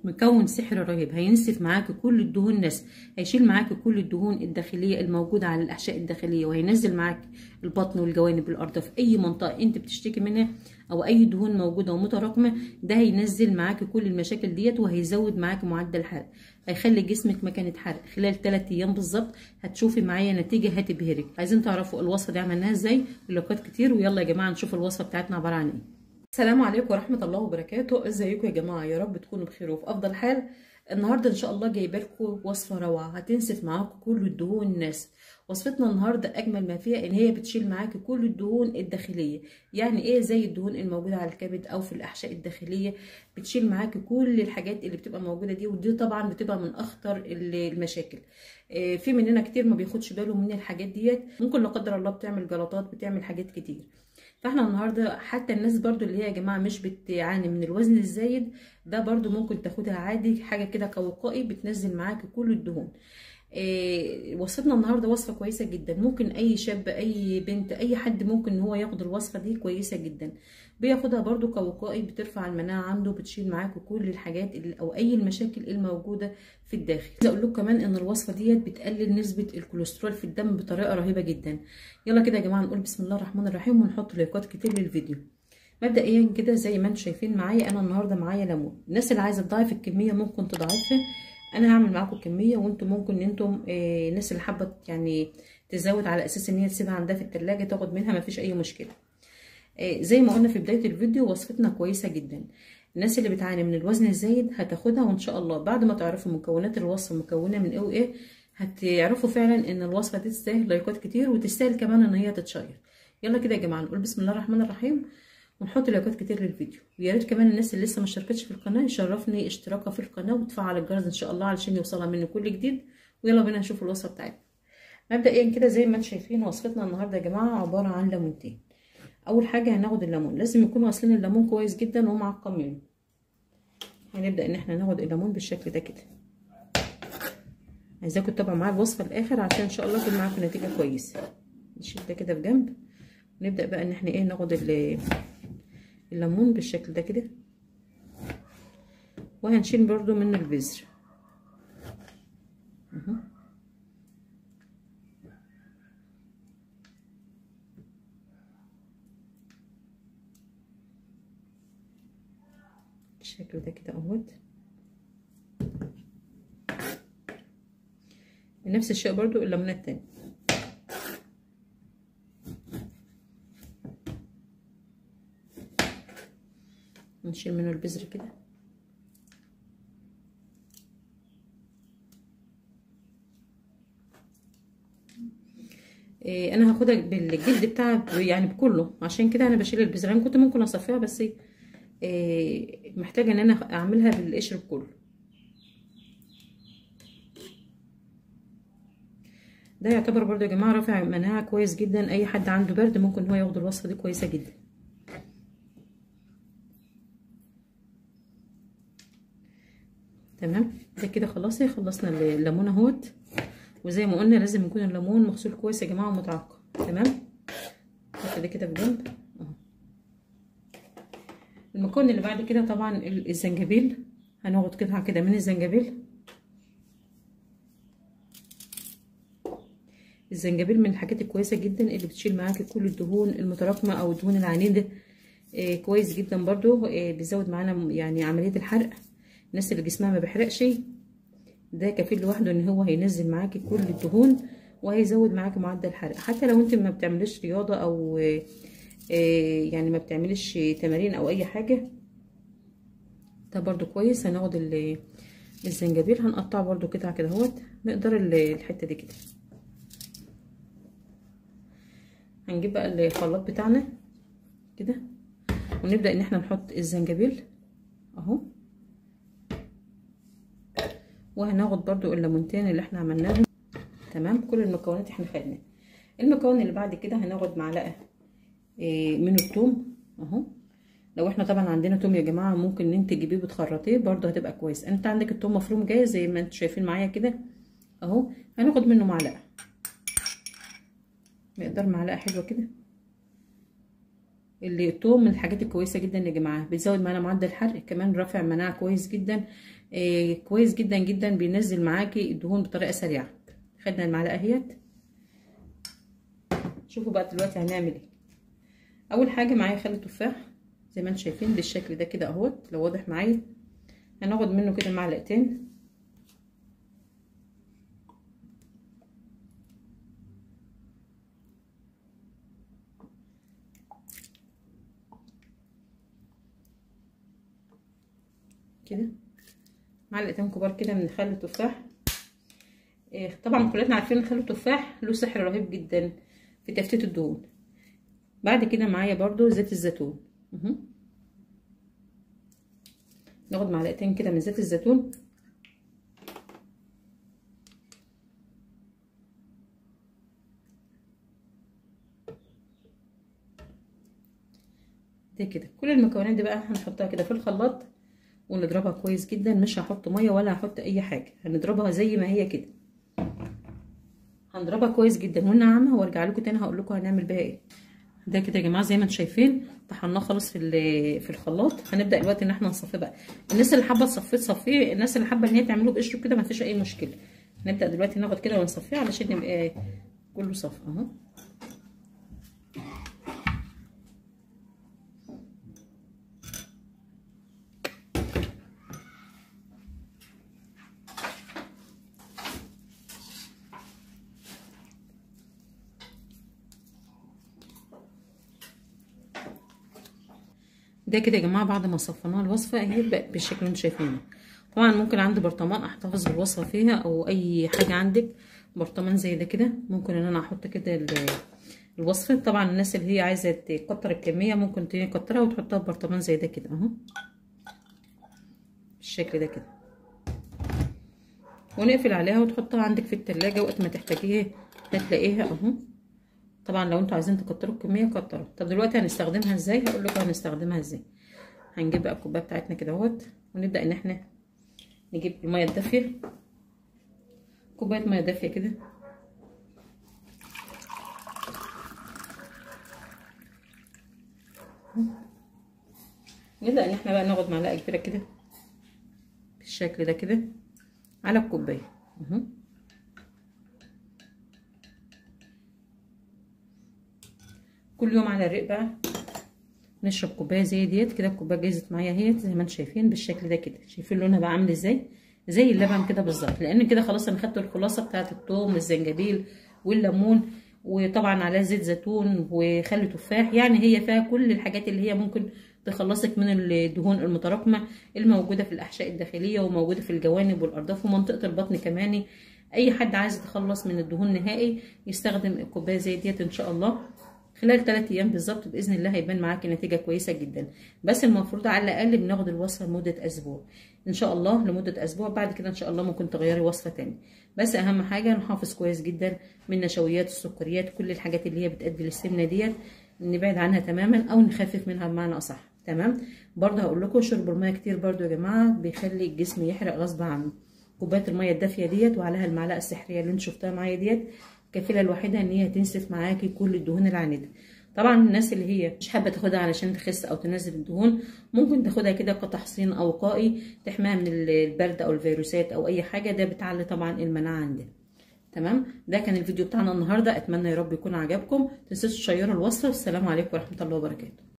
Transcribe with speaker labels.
Speaker 1: مكون سحر رهيب هينسف معاكي كل الدهون نسف هيشيل معاكي كل الدهون الداخليه الموجوده على الاحشاء الداخليه وهينزل معاكي البطن والجوانب الارض في اي منطقه انت بتشتكي منها او اي دهون موجوده ومتراكمه ده هينزل معاكي كل المشاكل ديت وهيزود معاكي معدل الحرق هيخلي جسمك مكانه حرق خلال 3 ايام بالظبط هتشوفي معايا نتيجه هتبهرك عايزين تعرفوا الوصفه دي عملناها ازاي لايكات كتير ويلا يا جماعه نشوف الوصفه بتاعتنا عباره عن ايه السلام عليكم ورحمه الله وبركاته ازيكم يا جماعه يا رب تكونوا بخير وفي افضل حال النهارده ان شاء الله جايبه لكم وصفه روعه هتنسف معاكم كل الدهون الناس وصفتنا النهارده اجمل ما فيها ان هي بتشيل معاكي كل الدهون الداخليه يعني ايه زي الدهون الموجوده على الكبد او في الاحشاء الداخليه بتشيل معاكي كل الحاجات اللي بتبقى موجوده دي ودي طبعا بتبقى من اخطر المشاكل في مننا كتير ما بياخدش باله من الحاجات ديت ممكن لا قدر الله بتعمل جلطات بتعمل حاجات كتير فاحنا النهارده حتى الناس برضو اللي هي يا جماعه مش بتعاني من الوزن الزايد ده برضو ممكن تاخدها عادي حاجه كده كوقائي بتنزل معاكي كل الدهون إيه وصفتنا النهارده وصفه كويسه جدا ممكن اي شاب اي بنت اي حد ممكن ان هو ياخد الوصفه دي كويسه جدا بياخدها برضو كوقائي بترفع المناعه عنده بتشيل معاكي كل الحاجات اللي او اي المشاكل الموجوده في الداخل عايزه اقول لكم كمان ان الوصفه ديت بتقلل نسبه الكوليسترول في الدم بطريقه رهيبه جدا يلا كده يا جماعه نقول بسم الله الرحمن الرحيم ونحط لايكات كتير للفيديو مبدئيا كده زي ما انتم شايفين معايا انا النهارده معايا ليمون الناس اللي عايزه تضاعف الكميه ممكن تضاعفها انا هعمل معاكم كميه وانتم ممكن ان انتم آه الناس اللي حابه يعني تزود على اساس ان هي تسيبها عندها في التلاجة تاخد منها مفيش اي مشكله آه زي ما قلنا في بدايه الفيديو وصفتنا كويسه جدا الناس اللي بتعاني من الوزن الزايد هتاخدها وان شاء الله بعد ما تعرفوا مكونات الوصفه مكونه من ايه وايه هتعرفوا فعلا ان الوصفه دي تستاهل لايكات كتير وتستاهل كمان ان هي تتشير يلا كده يا جماعه نقول بسم الله الرحمن الرحيم ونحط لايكات كتير للفيديو ويا ريت كمان الناس اللي لسه ما اشتركتش في القناه يشرفني اشتراكها في القناه وتفعل الجرس ان شاء الله علشان يوصلها مني كل جديد ويلا بينا نشوف الوصفه بتاعتنا مبدئيا كده زي ما انتم شايفين وصفتنا النهارده يا جماعه عباره عن ليمونتين اول حاجه هناخد الليمون لازم يكون غاسلين الليمون كويس جدا ومعقمينه هنبدا ان احنا ناخد الليمون بالشكل ده كده عايزاكم تتابعوا معايا الوصفه الاخر عشان ان شاء الله تكون معاكم نتيجه كويسه نشيل ده كده في جنب ونبدا بقى ان احنا ايه ناخد الليمون بالشكل ده كده وهنشيل برضو منه البذر بالشكل ده كده اهوت نفس الشيء برضو الليمونه التانية نشيل منه البذر كده إيه انا هاخدها بالجلد بتاعها يعني بكله عشان كده انا بشيل البذر انا كنت ممكن اصفيها بس إيه محتاجه ان انا اعملها بالقشر كله ده يعتبر برضو يا جماعه رافع مناعه كويس جدا اي حد عنده برد ممكن هو ياخد الوصفه دي كويسه جدا تمام ده كده خلاص خلصنا الليمون اهوت وزي ما قلنا لازم يكون الليمون مغسول كويس يا جماعه ومتعقم تمام نحط ده كده في جنب اهو المكون اللي بعد كده طبعا الزنجبيل هناخد قطعه كده من الزنجبيل الزنجبيل من الحاجات الكويسه جدا اللي بتشيل معاكي كل الدهون المتراكمه او الدهون العنيده آه كويس جدا برضو آه بيزود معانا يعني عمليه الحرق الناس اللي جسمها ما بيحرقش ده كفيل لوحده ان هو هينزل معاكي كل الدهون وهيزود معاكي معدل الحرق حتى لو انت ما بتعمليش رياضه او يعني ما بتعمليش تمارين او اي حاجه ده برضو كويس هناخد الزنجبيل هنقطعه برضو قطع كده اهوت مقدار الحته دي كده هنجيب بقى الخلاط بتاعنا كده ونبدا ان احنا نحط الزنجبيل اهو وهناخد برضو الليمونتين اللي احنا عملناهم تمام كل المكونات احنا خدناها المكون اللي بعد كده هناخد معلقه إيه من الثوم اهو لو احنا طبعا عندنا توم يا جماعه ممكن ان انت تجيبيه وتخرطيه برضو هتبقى كويس انت عندك الثوم مفروم جاهز زي ما انتم شايفين معايا كده اهو هناخد منه معلقه مقدار معلقه حلوه كده الثوم من الحاجات الكويسه جدا يا جماعه بيزود معانا معدل الحرق كمان رافع مناعه كويس جدا آه كويس جدا جدا بينزل معاكي الدهون بطريقه سريعه خدنا المعلقه اهيت شوفوا بقى دلوقتي هنعمل ايه اول حاجه معايا خل تفاح زي ما انتم شايفين بالشكل ده كده اهوت لو واضح معايا هناخد منه كده معلقتين كده معلقتين كبار كده من خل التفاح إيه طبعا كلنا عارفين ان خل التفاح له سحر رهيب جدا في تفتيت الدهون بعد كده معايا برضو زيت الزيتون مه. ناخد معلقتين كده من زيت الزيتون ده كده كل المكونات دي بقى هنحطها كده في الخلاط ونضربها كويس جدا مش هحط ميه ولا هحط اي حاجه هنضربها زي ما هي كده هنضربها كويس جدا ونعمها وارجع لكم تاني هقول لكم هنعمل بيها ايه ده كده يا جماعه زي ما انتم شايفين طحناه خلاص في في الخلاط هنبدا دلوقتي ان احنا نصفيه بقى الناس اللي حابه تصفيه تصفيه الناس اللي حابه ان هي تعمله بقشره كده ما فيش اي مشكله نبدا دلوقتي ناخد كده ونصفيه علشان يبقى كله صف اهو ده كده يا جماعه بعد ما صفيناه الوصفه اهي بالشكل اللي انتم شايفينه طبعا ممكن عندي برطمان احتفظ بالوصفه فيها او اي حاجه عندك برطمان زي ده كده ممكن ان انا احط كده الوصفه طبعا الناس اللي هي عايزه تكتر الكميه ممكن تكترها وتحطها في برطمان زي ده كده اهو بالشكل ده كده ونقفل عليها وتحطها عندك في التلاجة وقت ما تحتاجيها هتلاقيها اهو طبعا لو انتوا عايزين تكتروا الكميه كتروا طب دلوقتي هنستخدمها ازاي هقول لكم هنستخدمها ازاي هنجيب بقى الكوبايه بتاعتنا كده اهوت ونبدا ان احنا نجيب الميه الدافيه كوبايه ميه دافيه كده نبدا ان احنا بقى ناخد معلقه كبيره كده بالشكل ده كده على الكوبايه اهو كل يوم على الريق بقى نشرب كوبايه زي ديت كده الكوبايه جهزت معايا اهيت زي ما انتم شايفين بالشكل ده كده شايفين لونها بقى عامل ازاي زي اللبن كده بالظبط لان كده خلاص انا خدت الخلاصه بتاعه الثوم والزنجبيل والليمون وطبعا عليها زيت زيتون وخل تفاح يعني هي فيها كل الحاجات اللي هي ممكن تخلصك من الدهون المتراكمه الموجوده في الاحشاء الداخليه وموجوده في الجوانب والارداف ومنطقه البطن كمان اي حد عايز يتخلص من الدهون نهائي يستخدم الكوبايه زي ديت ان شاء الله خلال 3 ايام بالظبط باذن الله هيبان معاكي نتيجه كويسه جدا بس المفروض على الاقل بناخد الوصفه لمده اسبوع ان شاء الله لمده اسبوع بعد كده ان شاء الله ممكن تغيري وصفه تاني بس اهم حاجه نحافظ كويس جدا من النشويات السكريات كل الحاجات اللي هي بتؤدي للسمنه ديت نبعد عنها تماما او نخفف منها بمعنى اصح تمام برضه هقول لكم شرب الميه كتير برضه يا جماعه بيخلي الجسم يحرق غصب عنه كوبايه الميه الدافيه ديت وعليها المعلقه السحريه اللي انت شفتها معايا ديت كفيله الوحيده ان هي تنسف معاكي كل الدهون العنيده طبعا الناس اللي هي مش حابه تاخدها علشان تخس او تنزل الدهون ممكن تاخدها كده كتحصين او وقائي تحميها من البرد او الفيروسات او اي حاجه ده بتعلي طبعا المناعه عندنا تمام ده كان الفيديو بتاعنا النهارده اتمنى يا رب يكون عجبكم تنسوش تشيروا الوصفه والسلام عليكم ورحمه الله وبركاته